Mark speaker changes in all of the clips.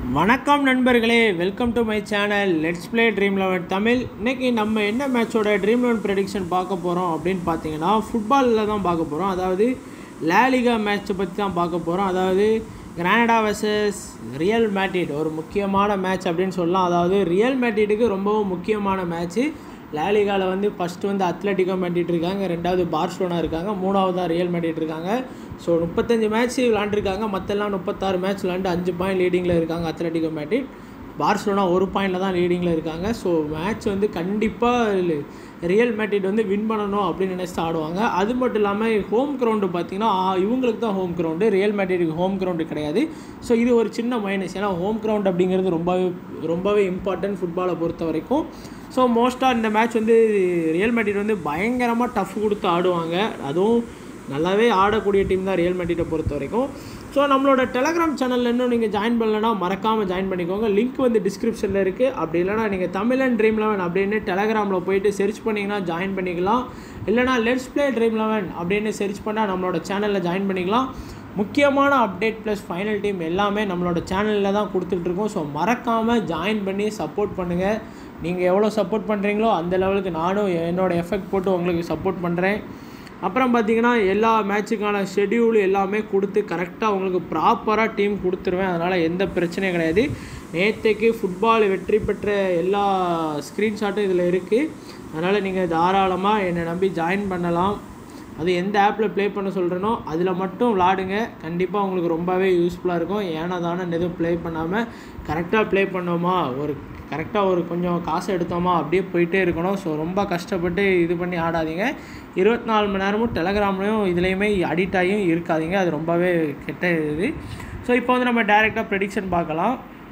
Speaker 1: வணக்கம் நண்பர்களே welcome to my channel let's play Dream Eleven Tamil இன்னைக்கு நம்ம என்ன மேட்சோட ட்ரீம் லெவன் ப்ரெடிக்ஷன் பார்க்க போகிறோம் அப்படின்னு பார்த்தீங்கன்னா ஃபுட்பாலில் தான் பார்க்க போகிறோம் அதாவது லேலிகா மேட்ச்சை பற்றி தான் பார்க்க போகிறோம் அதாவது கிரானடா வர்சஸ் ரியல் மேட்ரிட் ஒரு முக்கியமான மேட்ச் அப்படின்னு சொல்லலாம் அதாவது ரியல் மேட்ரிட்டுக்கு ரொம்பவும் முக்கியமான மேட்ச்சு லாலிகாவில் வந்து ஃபஸ்ட்டு வந்து அத்லட்டிகோ மேட்டிட்டு இருக்காங்க ரெண்டாவது பார்சலோனா இருக்காங்க மூணாவது தான் ரியல் மேட்டிட்டு இருக்காங்க ஸோ முப்பத்தஞ்சு மேட்ச் விளாண்டுருக்காங்க மற்றெல்லாம் முப்பத்தாறு மேட்ச் விளாண்டு அஞ்சு பாயிண்ட் லீடிங்கில் இருக்காங்க அத்லட்டிகோ மேட்டிட் பார்சலோனா ஒரு பாயிண்டில் தான் லீடிங்கில் இருக்காங்க ஸோ மேட்ச் வந்து கண்டிப்பாக ரியல் மேட்ரிட் வந்து வின் பண்ணணும் அப்படின்னு நினச்சி ஆடுவாங்க அது மட்டும் இல்லாமல் ஹோம் கிரவுண்டு பார்த்தீங்கன்னா ஆ, இவங்களுக்கு தான் ஹோம் கிரவுண்டு ரியல் மேட்ரிட்டுக்கு ஹோம் கிரவுண்டு கிடையாது ஸோ இது ஒரு சின்ன மைனஸ் ஏன்னா ஹோம் கிரவுண்ட் அப்படிங்கிறது ரொம்பவே ரொம்பவே இம்பார்ட்டன்ட் ஃபுட்பாலை பொறுத்த வரைக்கும் ஸோ மோஸ்ட்டாக இந்த மேட்ச் வந்து ரியல் மேட்ரிட் வந்து பயங்கரமாக டஃப் கொடுத்து ஆடுவாங்க அதுவும் நல்லாவே ஆடக்கூடிய டீம் தான் ரியல் மேட்ரிட்டை பொறுத்த வரைக்கும் ஸோ நம்மளோட டெலகிராம் சேனலில் இன்னும் நீங்கள் ஜாயின் பண்ணலன்னா மறக்காமல் ஜாயின் பண்ணிக்கோங்க லிங்க் வந்து டிஸ்கிரிப்ஷனில் இருக்குது அப்படி இல்லைனா நீங்கள் தமிழன் ட்ரீம் லெவன் அப்படின்னு டெலகிராமில் போயிட்டு செர்ச் பண்ணிங்கன்னா ஜாயின் பண்ணிக்கலாம் இல்லைனா லெட்ஸ் ப்ளே ட்ரீம் லெவன் அப்படின்னு செர்ச் பண்ணால் நம்மளோட சேனலில் ஜாயின் பண்ணிக்கலாம் முக்கியமான அப்டேட் ப்ளஸ் ஃபைனல் டீம் எல்லாமே நம்மளோட சேனலில் தான் கொடுத்துட்ருக்கோம் ஸோ மறக்காமல் ஜாயின் பண்ணி சப்போர்ட் பண்ணுங்கள் நீங்கள் எவ்வளோ சப்போர்ட் பண்ணுறீங்களோ அந்த லெவலுக்கு நானும் என்னோடய எஃபெக்ட் போட்டு உங்களுக்கு சப்போர்ட் பண்ணுறேன் அப்புறம் பார்த்தீங்கன்னா எல்லா மேட்சுக்கான ஷெட்யூல் எல்லாமே கொடுத்து கரெக்டாக உங்களுக்கு ப்ராப்பராக டீம் கொடுத்துருவேன் அதனால் எந்த பிரச்சனையும் கிடையாது நேற்றைக்கு ஃபுட்பால் வெற்றி பெற்ற எல்லா ஸ்க்ரீன்ஷாட்டும் இதில் இருக்குது அதனால் நீங்கள் தாராளமாக என்னை நம்பி ஜாயின் பண்ணலாம் அது எந்த ஆப்பில் ப்ளே பண்ண சொல்கிறேனோ அதில் மட்டும் விளாடுங்க கண்டிப்பாக உங்களுக்கு ரொம்பவே யூஸ்ஃபுல்லாக இருக்கும் ஏன்னா தானே எதுவும் ப்ளே பண்ணாமல் கரெக்டாக ப்ளே பண்ணோமா ஒரு கரெக்டாக ஒரு கொஞ்சம் காசு எடுத்தோமா அப்படியே போயிட்டே இருக்கணும் ஸோ ரொம்ப கஷ்டப்பட்டு இது பண்ணி ஆடாதீங்க இருபத்தி நாலு மணி நேரமும் டெலகிராம்லேயும் இதுலேயுமே அடிக்ட் ஆகியும் இருக்காதீங்க அது ரொம்பவே கெட்ட இது ஸோ இப்போ வந்து நம்ம டேரெக்டாக ப்ரெடிக்ஷன் பார்க்கலாம்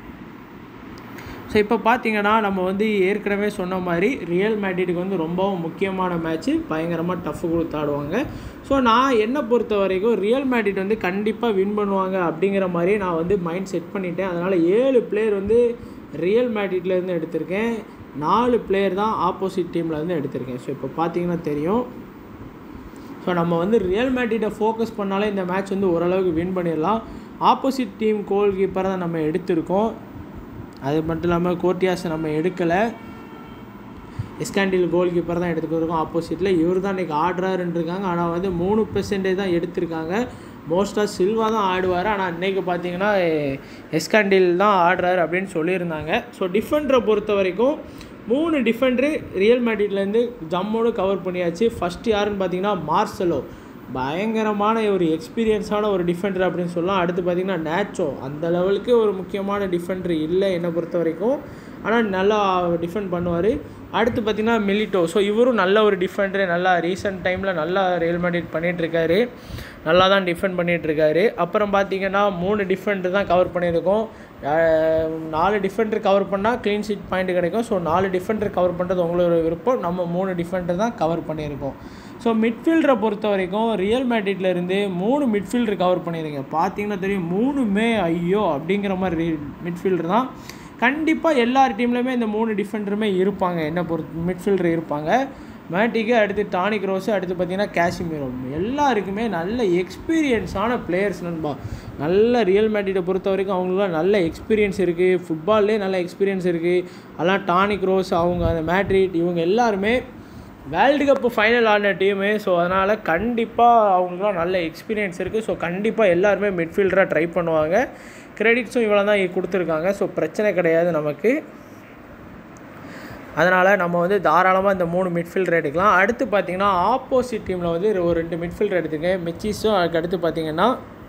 Speaker 1: ஸோ இப்போ பார்த்தீங்கன்னா நம்ம வந்து ஏற்கனவே சொன்ன மாதிரி ரியல் மேட்ரிட்டுக்கு வந்து ரொம்பவும் முக்கியமான மேட்ச்சு பயங்கரமாக டஃப் கொடுத்து ஆடுவாங்க ஸோ நான் என்னை பொறுத்த வரைக்கும் ரியல் மேட்ரிட் வந்து கண்டிப்பாக வின் பண்ணுவாங்க அப்படிங்கிற மாதிரி நான் வந்து மைண்ட் செட் பண்ணிட்டேன் அதனால் ஏழு பிளேயர் வந்து ரியல் மேட்ரிட்லேருந்து எடுத்திருக்கேன் நாலு பிளேயர் தான் ஆப்போசிட் டீமில் இருந்து எடுத்திருக்கேன் ஸோ இப்போ பார்த்தீங்கன்னா தெரியும் ஸோ நம்ம வந்து ரியல் மேட்ரிட்டை ஃபோக்கஸ் பண்ணாலே இந்த மேட்ச் வந்து ஓரளவுக்கு வின் பண்ணிடலாம் ஆப்போசிட் டீம் கோல் கீப்பரை தான் நம்ம எடுத்திருக்கோம் அது மட்டும் இல்லாமல் கோர்டியாஸை நம்ம எடுக்கலை எஸ்காண்டில் கோல் கீப்பர் தான் எடுத்துக்கிருக்கோம் ஆப்போசிட்டில் இவர் தான் இன்றைக்கி ஆடுறாருன்னு இருக்காங்க ஆனால் வந்து மூணு பெர்சன்டேஜ் தான் எடுத்திருக்காங்க மோஸ்ட்டாக சில்வா தான் ஆடுவார் ஆனால் இன்றைக்கி பார்த்தீங்கன்னா எஸ்காண்டில் தான் ஆடுறாரு அப்படின்னு சொல்லியிருந்தாங்க ஸோ டிஃபெண்டரை பொறுத்த வரைக்கும் மூணு டிஃபெண்டரு ரியல் மேட்ரிட்லேருந்து ஜம்மோடு கவர் பண்ணியாச்சு ஃபஸ்ட்டு யாருன்னு பார்த்தீங்கன்னா மார்சலோ பயங்கரமான ஒரு எக்ஸ்பீரியன்ஸான ஒரு டிஃபெண்டர் அப்படின்னு சொல்லலாம் அடுத்து பார்த்தீங்கன்னா நேச்சோ அந்த லெவலுக்கு ஒரு முக்கியமான டிஃபெண்டர் இல்லை என்னை பொறுத்த வரைக்கும் ஆனால் நல்லா டிஃபெண்ட் பண்ணுவார் அடுத்து பார்த்தீங்கன்னா மிலிட்டோ ஸோ இவரும் நல்ல ஒரு டிஃபெண்டரு நல்லா ரீசெண்ட் டைமில் நல்லா ரியல் மேட்ரிட் பண்ணிகிட்ருக்காரு நல்லா தான் டிஃபெண்ட் பண்ணிகிட்ருக்காரு அப்புறம் பார்த்தீங்கன்னா மூணு டிஃபெண்டர் தான் கவர் பண்ணியிருக்கோம் அஹ் நாலு டிஃபெண்டர் கவர் பண்ணால் க்ளீன் ஷீட் பாயிண்ட் கிடைக்கும் ஸோ நாலு டிஃபெண்டர் கவர் பண்ணுறது உங்களோட விருப்பம் நம்ம மூணு டிஃபெண்டர் தான் கவர் பண்ணியிருக்கோம் ஸோ மிட்ஃபீல்டரை பொறுத்த வரைக்கும் ரியல் மேட்ரிட்ல இருந்து மூணு மிட்ஃபீல்டர் கவர் பண்ணியிருக்கேன் பார்த்தீங்கன்னா தெரியும் மூணுமே ஐயோ அப்படிங்கிற மாதிரி மிட்ஃபீல்டர் தான் கண்டிப்பாக எல்லார் டீம்லையுமே இந்த மூணு டிஃபெண்டருமே இருப்பாங்க என்ன பொறுத்து மிட்ஃபீல்டர் இருப்பாங்க மேட்டிக்கு அடுத்து டானிக் ரோஸு அடுத்து பார்த்தீங்கன்னா காஷ்மீரோ எல்லாருக்குமே நல்ல எக்ஸ்பீரியன்ஸான பிளேயர்ஸ் நண்பா நல்ல ரியல் மேட்டிட்டை பொறுத்த வரைக்கும் அவங்களுக்குலாம் நல்ல எக்ஸ்பீரியன்ஸ் இருக்குது ஃபுட்பால்லே நல்ல எக்ஸ்பீரியன்ஸ் இருக்குது அதெல்லாம் டானிக் ரோஸ் அவங்க அந்த மேட்ரிட் இவங்க எல்லாருமே வேர்ல்டு கப்பு ஃபைனல் ஆடின டீமு ஸோ அதனால் கண்டிப்பாக அவங்களுக்குலாம் நல்ல எக்ஸ்பீரியன்ஸ் இருக்குது ஸோ கண்டிப்பாக எல்லாருமே மிட்ஃபீல்டராக ட்ரை பண்ணுவாங்க கிரெடிட்ஸும் இவ்வளோ தான் கொடுத்துருக்காங்க ஸோ பிரச்சனை கிடையாது நமக்கு அதனால் நம்ம வந்து தாராளமாக இந்த மூணு மிட்ஃபீல்டர் எடுக்கலாம் அடுத்து பார்த்தீங்கன்னா ஆப்போசிட் டீமில் வந்து ஒரு ரெண்டு மிட்ஃபீல்டர் எடுத்துக்கேன் மிச்சிஸும் அதுக்கு அடுத்து பார்த்தீங்கன்னா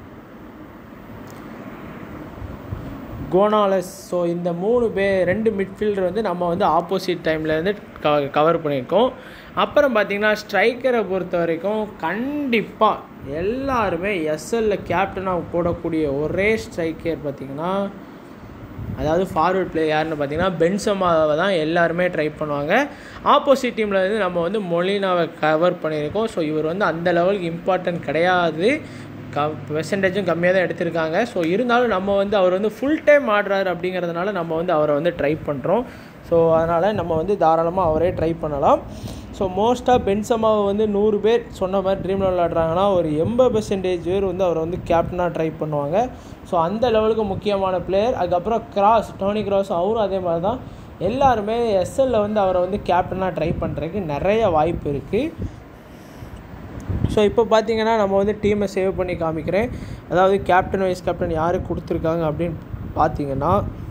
Speaker 1: கோனாலஸ் ஸோ இந்த மூணு பே ரெண்டு மிட்ஃபீல்டர் வந்து நம்ம வந்து ஆப்போசிட் டைம்லேருந்து க கவர் பண்ணியிருக்கோம் அப்புறம் பார்த்திங்கன்னா ஸ்ட்ரைக்கரை பொறுத்த வரைக்கும் கண்டிப்பாக எல்லாருமே எஸ்எல்ல கேப்டனாக போடக்கூடிய ஒரே ஸ்ட்ரைக்கர் பார்த்திங்கன்னா அதாவது ஃபார்வர்ட் பிளே யாருன்னு பார்த்தீங்கன்னா பென்சமாவை தான் எல்லாருமே ட்ரை பண்ணுவாங்க ஆப்போசிட் டீமில் வந்து நம்ம வந்து மொலினாவை கவர் பண்ணியிருக்கோம் ஸோ இவர் வந்து அந்த லெவலுக்கு இம்பார்ட்டன்ட் கிடையாது க பெர்சன்டேஜும் கம்மியாக தான் எடுத்திருக்காங்க ஸோ இருந்தாலும் நம்ம வந்து அவர் வந்து ஃபுல் டைம் ஆடுறாரு அப்படிங்கிறதுனால நம்ம வந்து அவரை வந்து ட்ரை பண்ணுறோம் ஸோ அதனால் நம்ம வந்து தாராளமாக அவரே ட்ரை பண்ணலாம் ஸோ மோஸ்ட்டாக பென்சமாவை வந்து நூறு பேர் சொன்ன மாதிரி ட்ரீமில் விளாட்றாங்கன்னா ஒரு எண்பது பெர்சன்டேஜ் பேர் வந்து அவரை வந்து கேப்டனாக ட்ரை பண்ணுவாங்க ஸோ அந்த லெவலுக்கு முக்கியமான பிளேயர் அதுக்கப்புறம் கிராஸ் டோனி கிராஸ் அவரும் அதே மாதிரி தான் எல்லாருமே எஸ்எல்ல வந்து அவரை வந்து கேப்டனாக ட்ரை பண்ணுறதுக்கு நிறைய வாய்ப்பு இருக்குது ஸோ இப்போ பார்த்தீங்கன்னா நம்ம வந்து டீமை சேவ் பண்ணி காமிக்கிறேன் அதாவது கேப்டன் வைஸ் கேப்டன் யார் கொடுத்துருக்காங்க அப்படின்னு பார்த்தீங்கன்னா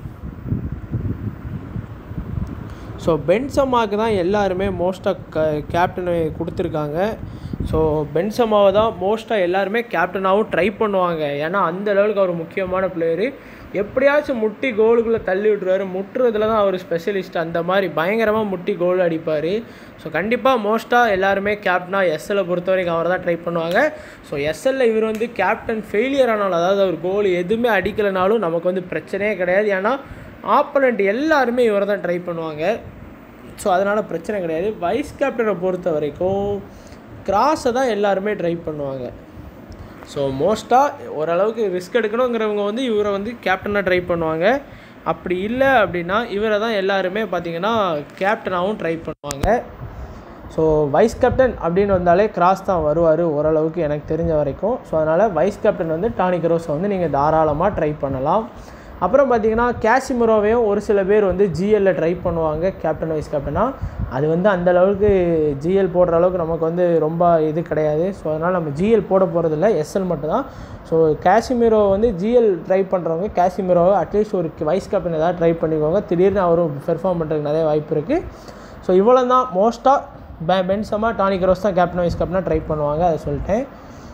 Speaker 1: ஸோ பென்சமாவுக்கு தான் எல்லாருமே மோஸ்ட்டாக க கேப்டன் கொடுத்துருக்காங்க ஸோ பென்சமாவை தான் மோஸ்ட்டாக எல்லாருமே கேப்டனாகவும் ட்ரை பண்ணுவாங்க ஏன்னா அந்த லெவலுக்கு அவர் முக்கியமான பிளேயரு எப்படியாச்சும் முட்டி கோலுக்குள்ளே தள்ளி விட்ருவாரு முட்டுறதுல தான் அவர் ஸ்பெஷலிஸ்ட் அந்த மாதிரி பயங்கரமாக முட்டி கோல் அடிப்பார் ஸோ கண்டிப்பாக மோஸ்ட்டாக எல்லாருமே கேப்டனாக எஸ்எல்லை பொறுத்த வரைக்கும் அவர் தான் ட்ரை பண்ணுவாங்க ஸோ எஸ்எல்ல இவர் வந்து கேப்டன் ஃபெயிலியர் ஆனாலும் அதாவது அவர் கோல் எதுவுமே அடிக்கலைனாலும் நமக்கு வந்து பிரச்சனையே கிடையாது ஏன்னா ஆப்பனண்ட் எல்லாருமே இவரை தான் ட்ரை பண்ணுவாங்க ஸோ அதனால் பிரச்சனை கிடையாது வைஸ் கேப்டனை பொறுத்த வரைக்கும் கிராஸை தான் எல்லாருமே ட்ரை பண்ணுவாங்க ஸோ மோஸ்ட்டாக ஓரளவுக்கு ரிஸ்க் எடுக்கணுங்கிறவங்க வந்து இவரை வந்து கேப்டனாக ட்ரை பண்ணுவாங்க அப்படி இல்லை அப்படின்னா இவரை தான் எல்லாருமே பார்த்தீங்கன்னா கேப்டனாகவும் ட்ரை பண்ணுவாங்க ஸோ வைஸ் கேப்டன் அப்படின்னு வந்தாலே கிராஸ் தான் வருவார் ஓரளவுக்கு எனக்கு தெரிஞ்ச வரைக்கும் ஸோ அதனால் வைஸ் கேப்டன் வந்து டானி கரோஸை வந்து நீங்கள் தாராளமாக ட்ரை பண்ணலாம் அப்புறம் பார்த்தீங்கன்னா கேசிமரோவையும் ஒரு சில பேர் வந்து ஜிஎல்ல ட்ரை பண்ணுவாங்க கேப்டன் வைஸ் கேப்டனாக அது வந்து அந்த அளவுக்கு ஜிஎல் போடுற அளவுக்கு நமக்கு வந்து ரொம்ப இது கிடையாது ஸோ அதனால் நம்ம ஜிஎல் போட போகிறதில்ல எஸ்எல் மட்டும்தான் ஸோ கேசிமிரோ வந்து ஜிஎல் ட்ரை பண்ணுறவங்க கேசிமிரோவை அட்லீஸ்ட் ஒரு வைஸ் கேப்டன் ஏதாவது ட்ரை பண்ணிக்கோங்க திடீர்னு அவரும் பெர்ஃபார்ம் பண்ணுறதுக்கு நிறைய வாய்ப்பு இருக்குது ஸோ இவ்வளோ தான் மோஸ்ட்டாக பெ பென்சமாக டானி க்ரோஸ் தான் கேப்டன் வைஸ் கேப்டனாக ட்ரை பண்ணுவாங்க அதை சொல்லிட்டேன்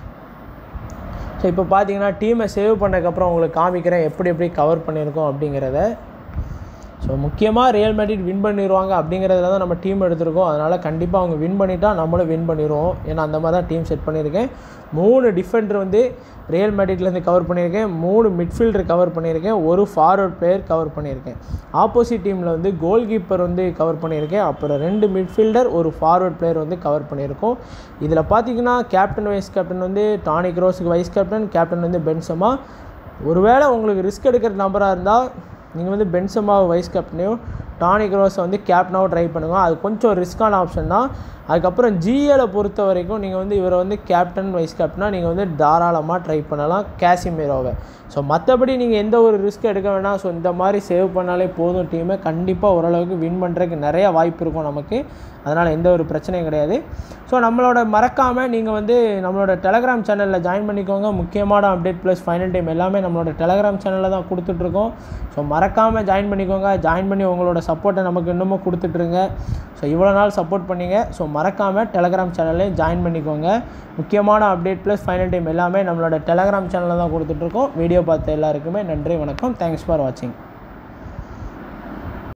Speaker 1: ஸோ இப்போ பார்த்தீங்கன்னா டீமை சேவ் பண்ணதுக்கப்புறம் உங்களுக்கு காமிக்கிறேன் எப்படி எப்படி கவர் பண்ணியிருக்கோம் அப்படிங்கிறத ஸோ முக்கியமாக ரியல் மேட்ரிட் வின் பண்ணிடுவாங்க அப்படிங்கிறதுல தான் நம்ம டீம் எடுத்திருக்கோம் அதனால் கண்டிப்பாக அவங்க வின் பண்ணிட்டா நம்மளும் வின் பண்ணிடுவோம் ஏன்னா அந்த மாதிரி தான் டீம் செட் பண்ணியிருக்கேன் மூணு டிஃபெண்டர் வந்து ரியல் மேட்ரிட்லேருந்து கவர் பண்ணியிருக்கேன் மூணு மிட்ஃபீல்டர் கவர் பண்ணியிருக்கேன் ஒரு ஃபார்வர்ட் பிளேயர் கவர் பண்ணியிருக்கேன் ஆப்போசிட் டீமில் வந்து கோல் கீப்பர் வந்து கவர் பண்ணியிருக்கேன் அப்புறம் ரெண்டு மிட்ஃபீல்டர் ஒரு ஃபார்வர்ட் பிளேயர் வந்து கவர் பண்ணியிருக்கோம் இதில் பார்த்தீங்கன்னா கேப்டன் வைஸ் கேப்டன் வந்து டானி க்ரோஸுக்கு வைஸ் கேப்டன் கேப்டன் வந்து பென்சமா ஒருவேளை உங்களுக்கு ரிஸ்க் எடுக்கிற நம்பராக இருந்தால் நீங்கள் வந்து பென்சமாவை வைஸ் கேப்டனையும் டானி க்ரோஸை வந்து கேப்டனாகவும் ட்ரை பண்ணுங்க அது கொஞ்சம் ரிஸ்க்கான ஆப்ஷன் தான் அதுக்கப்புறம் ஜிஏல பொறுத்த வரைக்கும் நீங்கள் வந்து இவரை வந்து கேப்டன் வைஸ் கேப்டனாக நீங்கள் வந்து தாராளமாக ட்ரை பண்ணலாம் கேசிமீரோவை ஸோ மற்றபடி நீங்கள் எந்த ஒரு ரிஸ்க் எடுக்க வேணாம் ஸோ இந்த மாதிரி சேவ் பண்ணாலே போதும் டீமை கண்டிப்பாக ஓரளவுக்கு வின் பண்ணுறதுக்கு நிறைய வாய்ப்பு இருக்கும் நமக்கு அதனால் எந்த ஒரு பிரச்சனையும் கிடையாது ஸோ நம்மளோட மறக்காமல் நீங்கள் வந்து நம்மளோட டெலகிராம் சேனலில் ஜாயின் பண்ணிக்கோங்க முக்கியமான அப்டேட் ப்ளஸ் ஃபைனல் டைம் எல்லாமே நம்மளோட டெலகிராம் சேனலில் தான் கொடுத்துட்ருக்கோம் ஸோ மறக்காமல் ஜாயின் பண்ணிக்கோங்க ஜாயின் பண்ணி உங்களோட சப்போர்ட்டை நமக்கு இன்னமும் கொடுத்துட்ருங்க ஸோ இவ்வளோ நாள் சப்போர்ட் பண்ணீங்க ஸோ மறக்காமல் டெலகிராம் சேனல்லையும் ஜாயின் பண்ணிக்கோங்க முக்கியமான அப்டேட் ப்ளஸ் ஃபைனல் டைம் எல்லாமே நம்மளோட டெலகிராம் சேனலில் தான் கொடுத்துட்ருக்கோம் வீடியோ பார்த்த எல்லாருக்குமே நன்றி வணக்கம் தேங்க்ஸ் ஃபார் வாட்சிங்